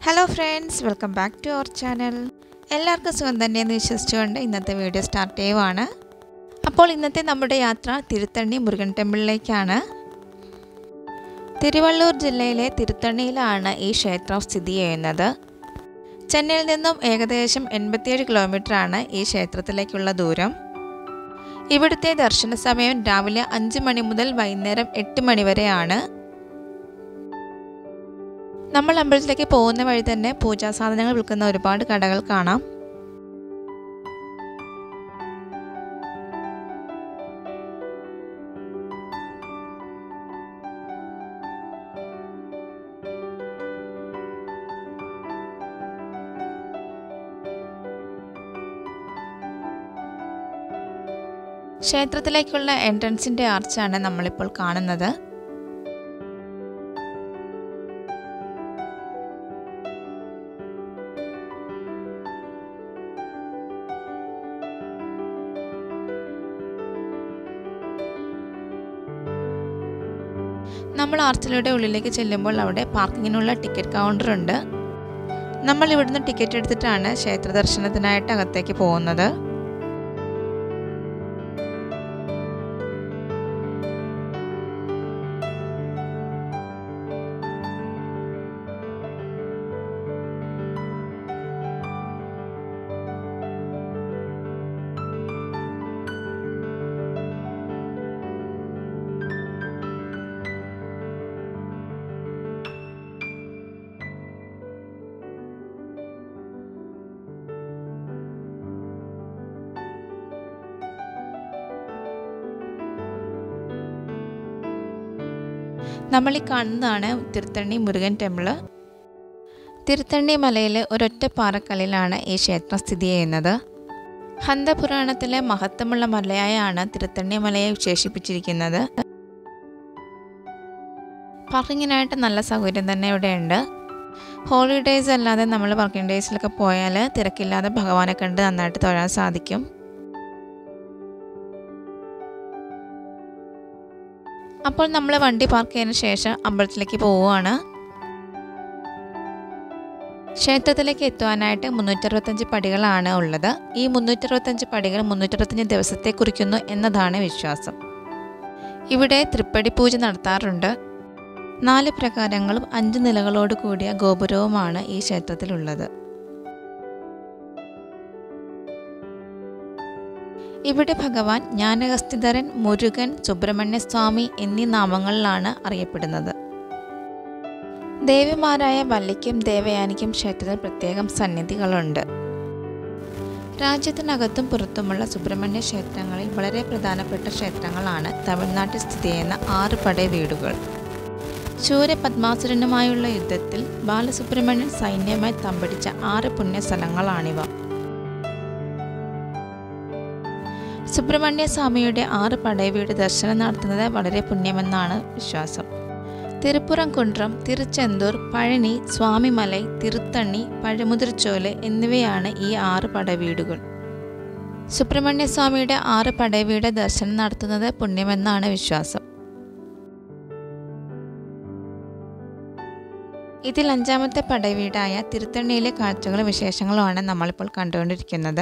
hello friends welcome back to our channel എല്ലാവർക്കും സുഖം തന്നെയെന്ന് വിശ്വസിച്ചുകൊണ്ട് ഇന്നത്തെ വീഡിയോ സ്റ്റാർട്ട് ചെയ്യുവാണ് അപ്പോൾ ഇന്നത്തെ നമ്മുടെ യാത്ര തിരുത്തണ്ണി മുരുകൻ ടെമ്പിളിലേക്കാണ് തിരുവള്ളൂർ ജില്ലയിലെ തിരുത്തണ്ണിയിലാണ് ഈ ക്ഷേത്രം സ്ഥിതി ചെയ്യുന്നത് ചെന്നൈയിൽ നിന്നും ഏകദേശം എൺപത്തിയേഴ് കിലോമീറ്ററാണ് ഈ ക്ഷേത്രത്തിലേക്കുള്ള ദൂരം ഇവിടുത്തെ ദർശന സമയം രാവിലെ അഞ്ച് മണി മുതൽ വൈകുന്നേരം എട്ട് മണി വരെയാണ് നമ്മൾ അമ്പലത്തിലേക്ക് പോകുന്ന വഴി തന്നെ പൂജാ സാധനങ്ങൾ വിൽക്കുന്ന ഒരുപാട് കടകൾ കാണാം ക്ഷേത്രത്തിലേക്കുള്ള എൻട്രൻസിൻ്റെ ആർച്ചാണ് നമ്മളിപ്പോൾ കാണുന്നത് നമ്മൾ ആർച്ചിലൂടെ ഉള്ളിലേക്ക് ചെല്ലുമ്പോൾ അവിടെ പാർക്കിങ്ങിനുള്ള ടിക്കറ്റ് കൗണ്ടർ ഉണ്ട് നമ്മൾ ഇവിടുന്ന് ടിക്കറ്റ് എടുത്തിട്ടാണ് ക്ഷേത്ര ദർശനത്തിനായിട്ട് അകത്തേക്ക് പോകുന്നത് നമ്മൾ ഈ കാണുന്നതാണ് തിരുത്തണ്ണി മുരുകൻ ടെമ്പിള് തിരുത്തണ്ണി മലയിൽ ഒരൊറ്റ പാറക്കല്ലിലാണ് ഈ ക്ഷേത്രം സ്ഥിതി ചെയ്യുന്നത് ഹന്തപുരാണത്തിലെ മഹത്വമുള്ള മലയായാണ് തിരുത്തണ്ണി മലയെ വിശേഷിപ്പിച്ചിരിക്കുന്നത് പാർക്കിങ്ങിനായിട്ട് നല്ല സൗകര്യം തന്നെ ഇവിടെയുണ്ട് ഹോളിഡേയ്സ് അല്ലാതെ നമ്മൾ വർക്കിംഗ് ഡേയ്സിലൊക്കെ പോയാൽ തിരക്കില്ലാതെ ഭഗവാനെ കണ്ട് നന്നായിട്ട് തൊഴാൻ സാധിക്കും അപ്പോൾ നമ്മൾ വണ്ടി പാർക്ക് ചെയ്തതിന് ശേഷം അമ്പലത്തിലേക്ക് പോവുകയാണ് ക്ഷേത്രത്തിലേക്ക് എത്തുവാനായിട്ട് മുന്നൂറ്ററുപത്തഞ്ച് പടികളാണ് ഉള്ളത് ഈ മുന്നൂറ്ററുപത്തഞ്ച് പടികൾ മുന്നൂറ്ററുപത്തഞ്ച് ദിവസത്തെ കുറിക്കുന്നു എന്നതാണ് വിശ്വാസം ഇവിടെ തൃപ്പടി പൂജ നടത്താറുണ്ട് നാല് പ്രകാരങ്ങളും അഞ്ച് നിലകളോട് കൂടിയ ഗോപുരവുമാണ് ഈ ക്ഷേത്രത്തിലുള്ളത് ഇവിടെ ഭഗവാൻ ജ്ഞാനഹസ്തിധരൻ മുരുകൻ സുബ്രഹ്മണ്യസ്വാമി എന്നീ നാമങ്ങളിലാണ് അറിയപ്പെടുന്നത് ദേവിമാരായ വല്ലിക്കും ദേവയാനിക്കും ക്ഷേത്രത്തിൽ പ്രത്യേകം സന്നിധികളുണ്ട് രാജ്യത്തിനകത്തും പുറത്തുമുള്ള സുബ്രഹ്മണ്യ ക്ഷേത്രങ്ങളിൽ വളരെ പ്രധാനപ്പെട്ട ക്ഷേത്രങ്ങളാണ് തമിഴ്നാട്ടിൽ സ്ഥിതി ചെയ്യുന്ന ആറ് പട വീടുകൾ ശൂരപത്മാസുരനുമായുള്ള യുദ്ധത്തിൽ ബാലസുബ്രഹ്മണ്യൻ സൈന്യമായി തമ്പടിച്ച ആറ് പുണ്യസ്ഥലങ്ങളാണിവ സുബ്രഹ്മണ്യ സ്വാമിയുടെ ആറ് പടയവീട് ദർശനം നടത്തുന്നത് വളരെ പുണ്യമെന്നാണ് വിശ്വാസം തിരുപ്പുറംകുன்றம் തിരുച്ചെന്തൂർ പഴനി സ്വാമിമലൈ തിരുത്തണ്ണി പഴമുതിർച്ചോല് എന്നിവയാണ് ഈ ആറ് പടവീടുകൾ സുബ്രഹ്മണ്യ സ്വാമിയുടെ ആറ് പടയവീട് ദർശനം നടത്തുന്നത് പുണ്യമെന്നാണ് വിശ്വാസം ഇതിൽ അഞ്ചാമത്തെ പടവീടായ തിരുത്തണ്ണിയിലെ കാഴ്ചകളും വിശേഷങ്ങളുമാണ് നമ്മളിപ്പോൾ കണ്ടുകൊണ്ടിരിക്കുന്നത്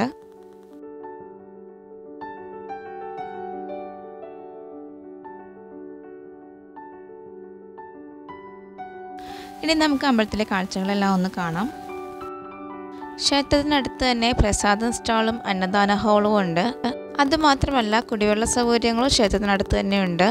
ഇനി നമുക്ക് അമ്പലത്തിലെ കാഴ്ചകളെല്ലാം ഒന്ന് കാണാം ക്ഷേത്രത്തിനടുത്ത് തന്നെ പ്രസാദം സ്റ്റാളും അന്നദാന ഹാളും ഉണ്ട് അതുമാത്രമല്ല കുടിവെള്ള സൗകര്യങ്ങളും ക്ഷേത്രത്തിനടുത്ത് തന്നെയുണ്ട്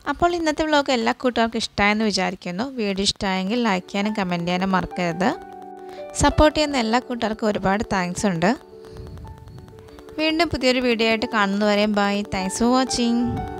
അപ്പോൾ ഇന്നത്തെ വ്ലോഗ് എല്ലാ കൂട്ടുകാർക്കും ഇഷ്ടമായെന്ന് വിചാരിക്കുന്നു വീഡിയോ ഇഷ്ടമായെങ്കിൽ ലൈക്ക് ചെയ്യാനും കമൻറ്റ് ചെയ്യാനും മറക്കരുത് സപ്പോർട്ട് ചെയ്യുന്ന എല്ലാ കൂട്ടുകാർക്കും ഒരുപാട് താങ്ക്സ് ഉണ്ട് വീണ്ടും പുതിയൊരു വീഡിയോ ആയിട്ട് കാണുന്നവരെയും ബൈ താങ്ക്സ് ഫോർ വാച്ചിങ്